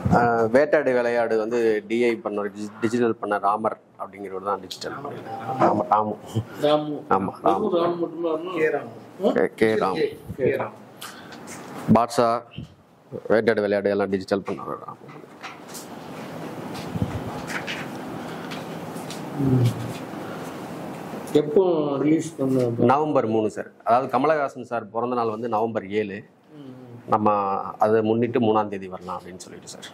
ஆஹ் வேட்டாடு விளையாடு வந்து டிஐ பண்ண டிஜிட்டல் பண்ண ராமர் அப்படிங்கிறவர் தான் டிஜிட்டல் ராம ராமு ராமு ஆமா ராமு வெறும் ராம் மட்டுமா இன்னும்? K- K Ram K Ram. Baasha Vettaiyaadu Vilaiyaadu எல்லாம் டிஜிட்டல் பண்ணவர் ராமு எப்போ ரிலீஸ் பண்ண நவம்பர் மூணு சார் அதாவது கமலஹாசன் சார் பிறந்த நாள் வந்து நவம்பர் ஏழு ம். நம்ம அதை முன்னிட்டு மூணாம் தேதி வரலாம் அப்படின்னு சொல்லிட்டு சார்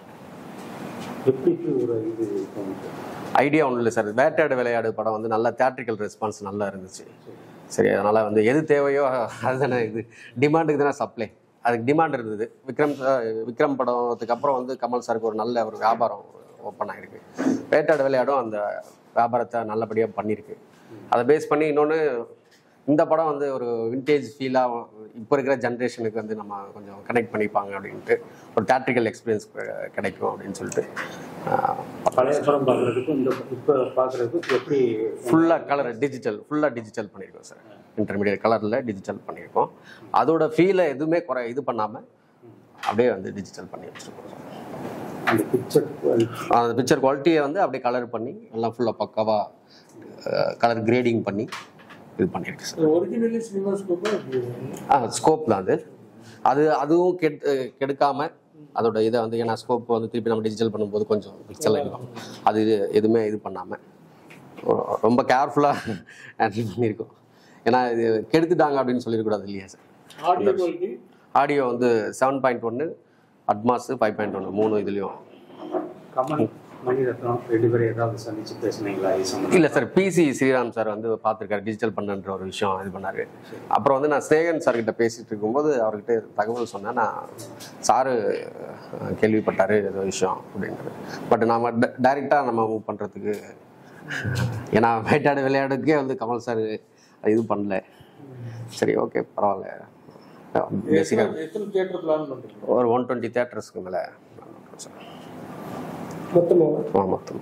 எப்படி ஒரு இது தோணுது? ஐடியா ஒன்றும் இல்லை சார் வேட்டையாடு விளையாடு படம் வந்து நல்ல தேட்ரிக்கல் ரெஸ்பான்ஸ் நல்லா இருந்துச்சு சரி அதனால் வந்து எது தேவையோ அதுதானே இது டிமாண்டுக்கு தானே சப்ளை அதுக்கு டிமாண்ட் இருந்தது விக்ரம் sir- விக்ரம் படத்துக்கு அப்புறம் வந்து கமல் சாருக்கு ஒரு நல்ல ஒரு வியாபாரம் ஓப்பன் ஆகிருக்கு வேட்டையாடு விளையாடும் அந்த வியாபாரத்தை நல்லபடியாக பண்ணியிருக்கு அதை பேஸ் பண்ணி இன்னொன்று இந்த படம் வந்து ஒரு விண்டேஜ் ஃபீலாக இப்போ இருக்கிற ஜென்ரேஷனுக்கு வந்து நம்ம கொஞ்சம் கனெக்ட் பண்ணிப்பாங்க அப்படின்ட்டு ஒரு தேட்ரிக்கல் எக்ஸ்பீரியன்ஸ் கிடைக்கும் அப்படின்னு சொல்லிட்டு ஆஹ், பழைய படம் பார்க்கறதுக்கும் இந்த இப்போ பார்க்கறதுக்கும் எப்படி ஃபுல்லாக கலர் டிஜிட்டல் ஃபுல்லாக டிஜிட்டல் பண்ணியிருக்கோம் சார் இன்டர்மீடியட் கலரில் டிஜிட்டல் பண்ணியிருக்கோம் அதோட ஃபீலை எதுவுமே குறை இது பண்ணாமல் அப்படியே வந்து டிஜிட்டல் பண்ணி வச்சுருக்கோம் சார் அந்த பிக்சர் அந்த பிக்சர் குவாலிட்டியை வந்து அப்படியே கலர் பண்ணி எல்லாம் ஃபுல்லாக பக்காவாக கலர் கிரேடிங் பண்ணி இது பண்ணியிருக்கு சார் ஒரிஜினலி சினிமா ஸ்கோப்பா எப்படி ஆ ஸ்கோப் தான் அது அது அதுவும் கெட் கெடுக்காம அதோட இதை வந்து ஏன்னா ஸ்கோப் வந்து திருப்பி நம்ம டிஜிட்டல் பண்ணும்போது கொஞ்சம் பிக்சல் இருக்கும் அது எதுவுமே இது பண்ணாமல் ரொம்ப கேர்ஃபுல்லாக ஹேண்டில் பண்ணியிருக்கோம் ஏன்னா இது கெடுத்துட்டாங்க அப்படின்னு சொல்லிடக்கூடாது இல்லையா சார் ஆடியோ குவாலிட்டி ஆடியோ வந்து செவன் பாயிண்ட் ஒன்று அட்மாஸ் ஃபைவ் பாயிண்ட் ஒன்று மூணு இதுலேயும் கமல் மணிரத்னம் ரெண்டு பேரும் ஏதாவது சந்திச்சு பேசுனீங்களா இது சம்பந்தமா? இல்லை சார் பிசி ஸ்ரீராம் சார் வந்து பார்த்துருக்காரு டிஜிட்டல் பண்ணுன்ற ஒரு விஷயம் இது பண்ணாரு அப்புறம் வந்து நான் ஸ்னேகன் சார் கிட்ட பேசிட்டு இருக்கும்போது அவர்கிட்ட தகவல் சொன்னேன் நான் சாரு அஹ், கேள்விப்பட்டாரு ஏதோ விஷயம் அப்படின்றது பட் நாம டைரெக்டாக நம்ம மூவ் பண்ணுறதுக்கு ஏன்னா வேட்டாடு விளையாடுக்கே வந்து கமல் சார் இது பண்ணல சரி ஓகே பரவாயில்ல பேசிக்காக எத்தனை எத்தனை தியேட்டர் பிளான் பண்றீங்க ஒரு ஒன் டுவெண்ட்டி தேட்டர்ஸ்க்கு மேலே சார் மொத்தமா ஆ மொத்தம்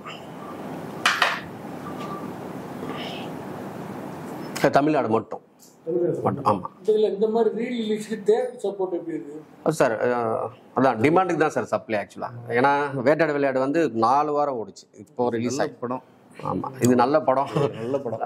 தமிழ்நாடு மட்டும் மட்டும் ஆமாம் இதுல இந்த மாதிரி ரீ ரிலீஸ்க்கு தேட்டர் சப்போர்ட் எப்படி இருக்கு சார் அஹ், அதான் டிமாண்டுக்கு தான் சார் சப்ளை ஆக்சுவலாக ஏன்னா வேட்டாடு விளையாடு வந்து நாலு வாரம் ஓடிச்சு இப்போ ரிலீஸ் ஆகி படம் ஆமாம் இது நல்ல படம் நல்ல படம்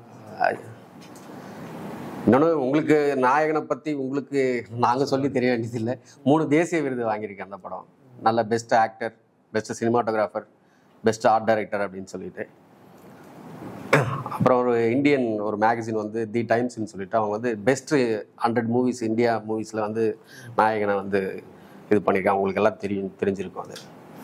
இன்னொன்று உங்களுக்கு நாயகனை பற்றி உங்களுக்கு நாங்கள் சொல்லி தெரிய வேண்டியதில்லை மூணு தேசிய விருது வாங்கியிருக்கு அந்த படம் நல்ல best actor best cinematographer best art director அப்படின்னு சொல்லிட்டு அப்புறம் ஒரு இந்தியன் ஒரு மேகசின் வந்து தி டைம்ஸ்னு சொல்லிட்டு அவங்க வந்து பெஸ்ட் ஹண்ட்ரட் மூவிஸ் இந்தியா மூவிஸில் வந்து நாயகனை வந்து இது பண்ணியிருக்காங்க உங்களுக்கு எல்லாம் தெரியும் தெரிஞ்சிருக்கும் அது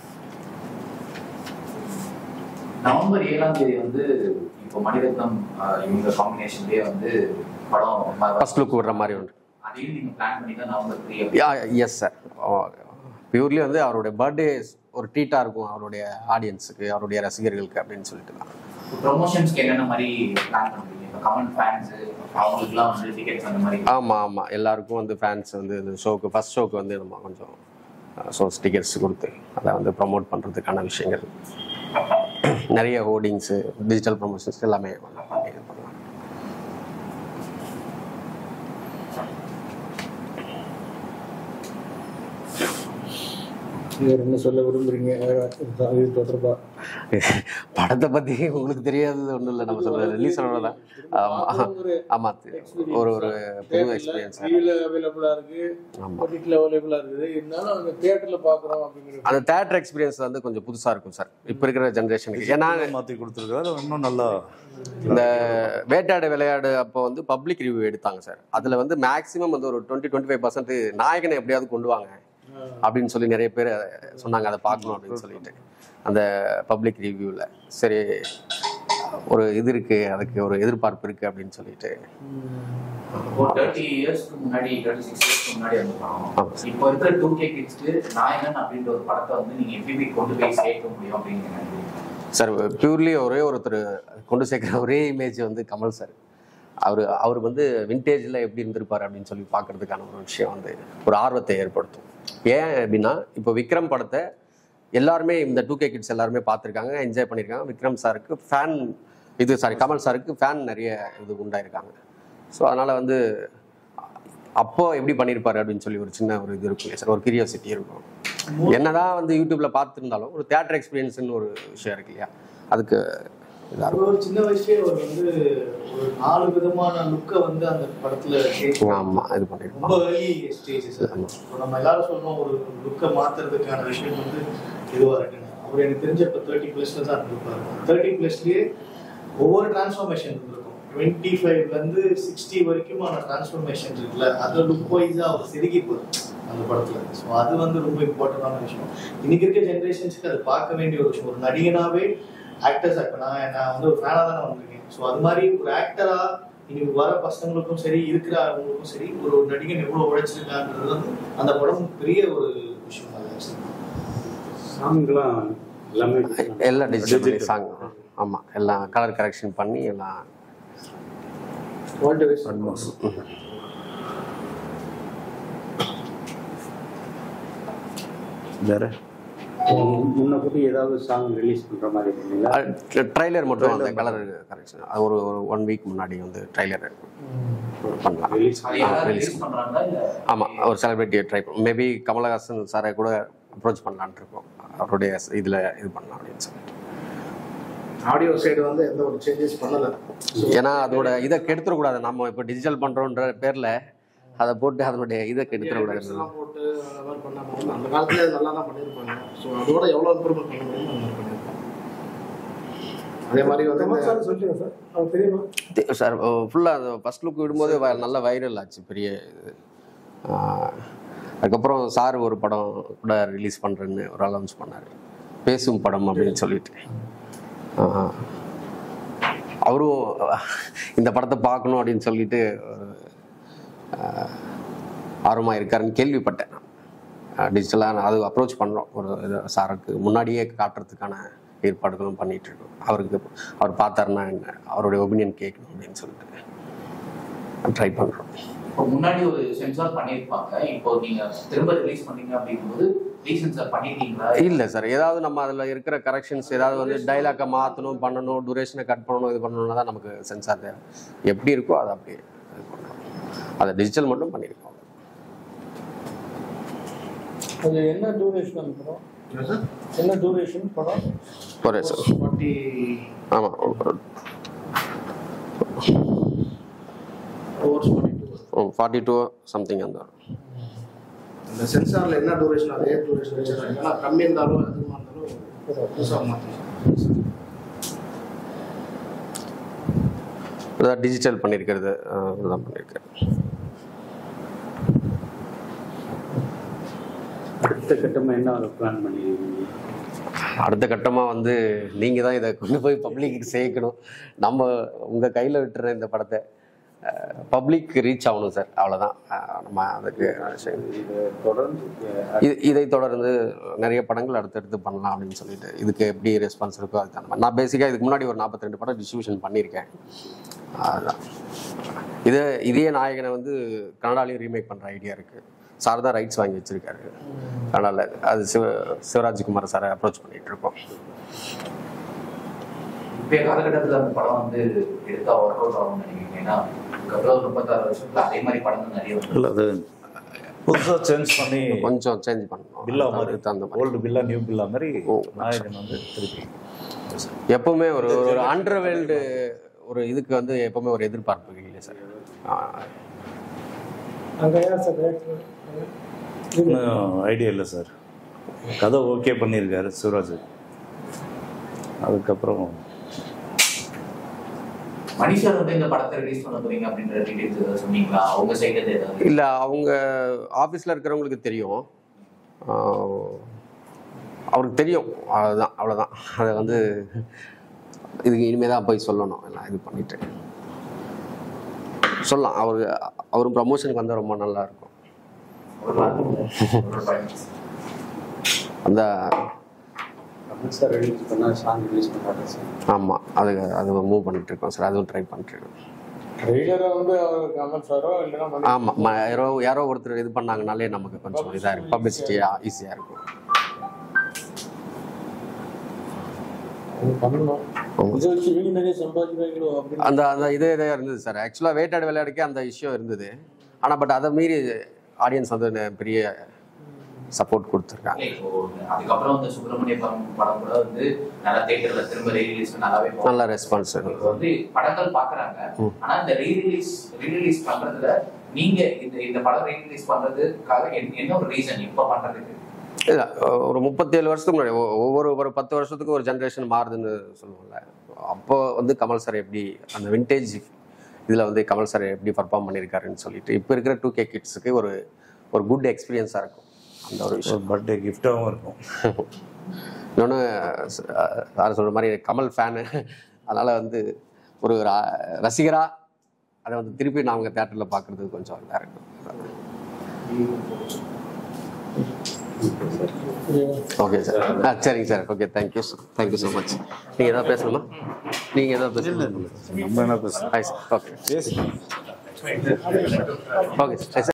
நவம்பர் ஏழாம் தேதி வந்து இப்போ மணிரத்னம் ஆஹ், இவங்க காம்பினேஷன்லயே வந்து படம் ம- ஃபர்ஸ்ட் லுக் விடுற மாதிரி ஒன்று அதையும் நீங்க பிளான் பண்ணி தான் November three yes sir purely வந்து அவருடைய பர்த்டே ஒரு ட்ரீட்டாக இருக்கும் அவருடைய ஆடியன்ஸுக்கு அவருடைய ரசிகர்களுக்கு அப்படின்னு சொல்லிட்டு தான் ப்ரொமோஷன்ஸ்க்கு என்னென்ன மாதிரி பிளான் பண்றீங்க இப்போ கமெண்ட் ஃபேன்ஸ் அவங்களுக்குலாம் வந்து டிக்கெட்ஸ் அந்த மாதிரி ஆமாம் ஆமாம் எல்லாருக்கும் வந்து ஃபேன்ஸ் வந்து இந்த ஷோக்கு ஃபர்ஸ்ட் ஷோக்கு வந்து நம்ம கொஞ்சம் ஷோ ஸ்டிக்கர்ஸ் கொடுத்து அதை வந்து ப்ரமோட் பண்ணுறதுக்கான விஷயங்கள் நிறைய ஹோர்டிங்ஸு டிஜிட்டல் ப்ரமோஷன்ஸ் எல்லாமே பண்ணி இது பண்ணலாம் வேற என்ன சொல்ல விரும்புறீங்க வேற இது தொடர்பா படத்தை பற்றி உங்களுக்கு தெரியாதது ஒன்றும் இல்லை நம்ம சொல்கிறது ரிலீஸ் ஆனதான் ஆமாம் ஆமாம் ஒரு ஒரு புது எக்ஸ்பீரியன்ஸ் டிவில அவைலபிளா இருக்கு ஆமாம் ஓடிடில அவைலபிளா இருக்குது இருந்தாலும் அந்த தியேட்டர்ல பாக்குறோம் அப்படிங்கிற அந்த தேட்டர் எக்ஸ்பீரியன்ஸ் வந்து கொஞ்சம் புதுசாக இருக்கும் சார் இப்போ இருக்கிற ஜென்ரேஷனுக்கு ஏன்னா மாற்றி கொடுத்துருக்காரு இன்னும் நல்லா இந்த வேட்டாடு விளையாடு அப்போ வந்து பப்ளிக் ரிவ்யூ எடுத்தாங்க சார் அதில் வந்து மேக்ஸிமம் வந்து ஒரு டுவெண்ட்டி டுவெண்ட்டி ஃபைவ் பர்சன்ட் நாயகனை எப்படியாவது கொண்டு வாங்க அப்படின்னு சொல்லி நிறைய பேர் சொன்னாங்க அதை பார்க்கணும் அப்படின்னு சொல்லிட்டு அந்த பப்ளிக் ரிவ்யூவில் சரி ஒரு இது இருக்குது அதுக்கு ஒரு எதிர்பார்ப்பு இருக்குது அப்படின்னு சொல்லிட்டு ஒரு தேர்ட்டி இயர்ஸ்க்கு முன்னாடி தேர்ட்டி சிக்ஸ் இயர்ஸ்க்கு முன்னாடி அந்த ஆமா. படம் இப்போ இருக்கிற டூ கே கிட்ஸ்க்கு நாயகன் அப்படின்ற ஒரு படத்தை வந்து நீங்க எப்படி கொண்டு போய் சேர்க்க முடியும் அப்படின்னு நினைக்கிறீங்க சார் பியூர்லி ஒரே ஒருத்தர் கொண்டு சேர்க்குற ஒரே இமேஜ் வந்து கமல் சார் அவர் அவர் வந்து விண்டேஜில் எப்படி இருந்திருப்பார் அப்படின்னு சொல்லி பார்க்கறதுக்கான ஒரு விஷயம் வந்து ஒரு ஆர்வத்தை ஏற்படுத்தும் ஏன் அப்படின்னா இப்போ விக்ரம் படத்தை எல்லாருமே இந்த டூ கே கிட்ஸ் எல்லாருமே பார்த்துருக்காங்க என்ஜாய் பண்ணியிருக்காங்க விக்ரம் சாருக்கு ஃபேன் இது சாரி கமல் சாருக்கு ஃபேன் நிறைய இது உண்டாயிருக்காங்க ஸோ அதனால் வந்து அப்போ எப்படி பண்ணியிருப்பாரு அப்படின்னு சொல்லி ஒரு சின்ன ஒரு இது இருக்கும் சார் ஒரு கியூரியாசிட்டி இருக்கும் என்னதான் வந்து யூடியூப்ல பார்த்துருந்தாலும் ஒரு தேட்டர் எக்ஸ்பீரியன்ஸ்னு ஒரு விஷயம் இருக்கு இல்லையா அதுக்கு இதா இருக்கும். ஒரு சின்ன வயசுலயே அவர் வந்து ஒரு நாலு விதமான லுக்கை வந்து அந்த படத்துல சேர்த்து ஆமா இது ரொம்ப பண்ணியிருப்பாங்க ஏர்லி ஸ்டேஜஸ் இப்போ நம்ம எல்லாரும் சொல்றோம் ஒரு லுக்கை மாத்துறதுக்கான விஷயம் வந்து இதுவா இருக்குன்னு அவர் எனக்கு தெரிஞ்ச இப்போ தேர்ட்டி பிளஸ்ல தான் இருந்திருப்பாரு தேர்ட்டி பிளஸ்லயே ஒவ்வொரு டிரான்ஸ்ஃபார்மேஷன் இருந்திருக்கும் டுவெண்ட்டி ஃபைவ்ல இருந்து சிக்ஸ்டி வரைக்குமான டிரான்ஸ்ஃபார்மேஷன் இருக்குல்ல அதுல லுக் வைஸா அவர் செதுக்கி போகுது அந்த படத்துல ஸோ அது வந்து ரொம்ப இம்பார்ட்டன்டான விஷயம் இன்னைக்கு இருக்க ஜென்ரேஷன்ஸ்க்கு அது பார்க்க வேண்டிய ஒரு விஷயம் ஒரு நடிகனாவே ஆக்டர்ஸ் இப்போ நான் நான் வந்து ஒரு ஃபேனாக தானே வந்திருக்கேன் ஸோ அது மாதிரி ஒரு ஆக்டரா இன்னைக்கு வர பசங்களுக்கும் சரி இருக்கிற அவங்களுக்கும் சரி ஒரு ஒரு நடிகன் எவ்வளவு உழைச்சிருக்கான்றது வந்து அந்த படம் பெரிய ஒரு விஷயம் தான் சாங்லாம் எல்லாமே எல்லாம் டிஜிட்டல் சாங் ஆமா எல்லாம் கலர் கரெக்ஷன் பண்ணி எல்லாம் வேற முன்ன கூட்டி ஏதாவது சாங் ரிலீஸ் பண்ற மாதிரி இருந்தீங்களா ட்ரைலர் மட்டும் அந்த கலர் கரெக்ஷன் அது ஒரு ஒன் வீக் முன்னாடி வந்து ட்ரைலர் பண்ணலாம் ரிலீஸ் அது யாராவது release ரிலீஸ் பண்றாங்களா இல்ல ஆமாம் ஒரு செலிபிரிட்டியை ட்ரை பண்ணும் மேபி கமலஹாசன் சாரை கூட அப்ரோச் பண்ணலான்ட்டு இருக்கோம் அவருடைய இதில் இது பண்ணலாம் அப்படின்னு சொல்லிட்டு ஆடியோ சைடு வந்து எந்த ஒரு சேஞ்சஸ் பண்ணல ஏன்னா அதோட இதை கெடுத்துடக்கூடாது நம்ம இப்போ டிஜிட்டல் பண்ணுறோன்ற பேரில் அதை போட்டு அதனுடைய இதை கெடுத்துடக்கூடாது எல்லாம் போட்டு அந்த மாதிரி பண்ணாம வந்து அந்த காலத்துல அது நல்லா தான் பண்ணியிருப்பாங்க ஸோ அதோட எவ்வளோ இம்ப்ரூவ்மெண்ட் பண்ண முடியுமோ அந்த மாதிரி பண்ணியிருப்பாங்க அதே மாதிரி வந்து சார் சொல்லுங்க சார் அது தெரியுமா சார் ஃபுல்லாக அந்த ஃபர்ஸ்ட் லுக் விடும்போது வ- நல்ல வைரல் ஆச்சு பெரிய இது ஆஹ், அதுக்கப்புறம் சார் ஒரு படம் கூட ரிலீஸ் பண்ணுறேன்னு ஒரு அலௌன்ஸ் பண்ணார் பேசும் படம் அப்படின்னு சொல்லிட்டு ஆஹ், அவரும் இந்த படத்தை பார்க்கணும் அப்படின்னு சொல்லிட்டு ஒரு ஆர்வமாக இருக்காருன்னு கேள்விப்பட்டேன் டிஜிட்டலாக அது அப்ரோச் பண்ணுறோம் ஒரு இது சாருக்கு முன்னாடியே காட்டுறதுக்கான ஏற்பாடுகளும் பண்ணிட்டு இருக்கோம் அவருக்கு அவர் பார்த்தாருன்னா என்ன அவருடைய ஒப்பீனியன் கேட்கணும் அப்படின்னு சொல்லிட்டு ட்ரை பண்ணுறோம் இப்போ முன்னாடி ஒரு சென்சார் பண்ணியிருப்பாங்க இப்போ நீங்க திரும்ப ரிலீஸ் பண்ணீங்க அப்படிங்கும்போது ரீசென்சார் பண்ணிருக்கீங்களா இல்லை சார் ஏதாவது நம்ம அதில் இருக்கிற கரெக்ஷன்ஸ் ஏதாவது வந்து டைலாக்கை மாற்றணும் பண்ணணும் டூரேஷனை கட் பண்ணணும் இது பண்ணணும்னா தான் நமக்கு சென்சார் தேவை எப்படி இருக்கோ அதை அப்படியே இது பண்ணுறோம் அதை டிஜிட்டல் மட்டும் பண்ணியிருக்கோம் அது என்ன டூரேஷன் படம் என்ன டூரேஷன் படம் ஒரு சார் ஃபார்ட்டி ஆமாம் hours forty two forty two something அந்த அந்த சென்சார்ல என்ன டூரேஷன் அதே டூரேஷன் வச்சிருக்காங்க ஏன்னா கம்மி இருந்தாலும் அதிகமாக இருந்தாலும் புதுசாக மாற்றணும் அதான் டிஜிட்டல் பண்ணியிருக்கிறது அஹ், இதுதான் பண்ணியிருக்கேன் அடுத்த கட்டமா என்ன ஒரு பிளான் பண்ணிருக்கீங்க அடுத்த கட்டமாக வந்து நீங்கள் தான் இதை கொண்டு போய் பப்ளிக்கு சேர்க்கணும் நம்ம உங்கள் கையில் விட்டுற இந்த படத்தை பப்ளிக் ரீச் ஆகணும் சார் அவ்வளோதான் அஹ், நம்ம அதுக்கு இது தொடர்ந்து இது இதை தொடர்ந்து நிறைய படங்கள் அடுத்தடுத்து பண்ணலாம் அப்படின்னு சொல்லிட்டு இதுக்கு எப்படி ரெஸ்பான்ஸ் இருக்கோ அதுக்கு தகுந்த மாதிரி நான் பேசிக்காக இதுக்கு முன்னாடி ஒரு 42 படம் டிஸ்ட்ரிபியூஷன் பண்ணியிருக்கேன் அதுதான் இது இதே நாயகனை வந்து கன்னடாலையும் ரீமேக் பண்ணுற ஐடியா இருக்குது சார் தான் ரைட்ஸ் வாங்கி வச்சிருக்காரு கன்னடாவில் அது சிவ சிவராஜ்குமார் சாரை அப்ரோச் பண்ணிட்டு இருக்கோம் இப்பய காலகட்டத்துல அந்த படம் வந்து எடுத்தா ஒர்க் அவுட் ஆகும்னு நினைக்கிறீங்க ஏன்னா அதுக்கப்புறம் ஒரு முப்பத்தாறு வருஷத்துல அதே மாதிரி படங்கள் நிறைய வந்து இல்லை அது புதுசாக சேஞ்ச் பண்ணி கொஞ்சம் சேஞ்ச் பண்ணணும் பில்லா மாதிரி அதுக்கு தகுந்த மாதிரி ஓல்டு பில்லா நியூ பில்லா மாதிரி ஓ. நாயகன் வந்து திருப்பி எப்பவுமே ஒரு ஒரு அண்டர்வேல்டு ஒரு இதுக்கு வந்து எப்பவுமே ஒரு எதிர்பார்ப்பு இல்லை சார் அங்கே யார் சார் director? இன்னும் ஐடியா இல்லை சார் கதை ஓகே பண்ணியிருக்காரு சிவராஜ் அதுக்கப்புறம் மணி சார் வந்து இந்த படத்தை ரிலீஸ் பண்ண போறீங்க அப்படின்ற டீடைல்ஸ் ஏதாவது சொன்னீங்களா அவங்க சைடுல இருந்து ஏதாவது இல்லை அவங்க ஆஃபீஸில் இருக்கிறவங்களுக்கு தெரியும் ஆஹ் அவருக்கு தெரியும் அதுதான் அவ்வளோதான் அதை வந்து இதுக்கு இனிமே தான் போய் சொல்லணும் எல்லாம் இது பண்ணிட்டு சொல்லலாம் அவரு அவரும் ப்ரமோஷனுக்கு வந்தால் ரொம்ப நல்லா இருக்கும் ஒரு ஒரு படம். அந்த கமல் சார் ரிலீஸ் பண்ணா சாங் ரிலீஸ் பண்ணாரு சார் ஆமாம் அது அது மூவ் பண்ணிட்டு இருக்கோம் சார் அதுவும் ட்ரை பண்ணிட்டு இருக்கோம் trailer-அ வந்து அவர் கமல் சாரோ இல்லைன்னா மணி ஆமாம் யாரோ யாரோ ஒருத்தர் இது பண்ணாங்கனாலே நமக்கு கொஞ்சம் இதாக இருக்கும் பப்ளிசிட்டியாக ஈஸியாக இருக்கும் அது பண்ணணும் இதை வச்சு இவங்க நிறைய சம்பாதிக்கிறாங்களோ அப்படின்னு அந்த அந்த இதே இதே இருந்தது சார் ஆக்சுவலாக வேட்டாடு விளையாடுக்கே அந்த இஷ்யூ இருந்தது ஆனால் பட் அதை மீறி ஆடியன்ஸ் வந்து நெ- பெரிய சப்போர்ட் கொடுத்துருக்காங்க இல்லை, இப்போ அதுக்கப்புறம் இந்த சுப்பிரமணிய படம் படம் கூட வந்து நல்லா தேட்டர்ல திரும்ப ரீரிலீஸ் நல்லாவே போகும். நல்ல ரெஸ்பான்ஸ் இப்போ வந்து படங்கள் பாக்குறாங்க ஆனா இந்த ரீரிலீஸ் ரீரிலீஸ் பண்றதுல நீங்க இந்த இந்த படம் ரீரிலீஸ் பண்றதுக்காக என்ன- என்ன ஒரு ரீசன் இப்ப பண்றதுக்கு இல்ல, ஒரு முப்பத்தேழு வருஷத்துக்கு முன்னாடி ஒ- ஒவ்வொரு ஒரு பத்து வருஷத்துக்கு ஒரு ஜென்ரேஷன் மாறுதுன்னு சொல்லுவோம்ல அப்போ வந்து கமல் சார் எப்படி அந்த விண்டேஜ் இதில் வந்து கமல் சார் எப்படி பர்ஃபார்ம் பண்ணியிருக்காருன்னு சொல்லிட்டு இப்போ இருக்கிற டூ கே கிட்ஸுக்கு ஒரு ஒரு குட் எக்ஸ்பீரியன்ஸாக இருக்கும் அந்த ஒரு விஷயம் ஒரு பர்த்டே கிஃப்டாகவும் இருக்கும் இன்னொன்று சார் சொல்கிற மாதிரி கமல் ஃபேனு அதனால் வந்து ஒரு ரசிகராக அதை வந்து திருப்பி நாங்கள் தேட்டரில் பார்க்குறது கொஞ்சம் இதாக இருக்கும் ஓகே சார் ஆ சரிங்க sir okay thank you thank you so much நீங்கள் எதாவது பேசணுமா நீங்கள் எதாவது பேசணுமா நம்ம என்ன பேசுறோம் ஹாய் சார் ஓகே பேசுங்க ஓகே சார்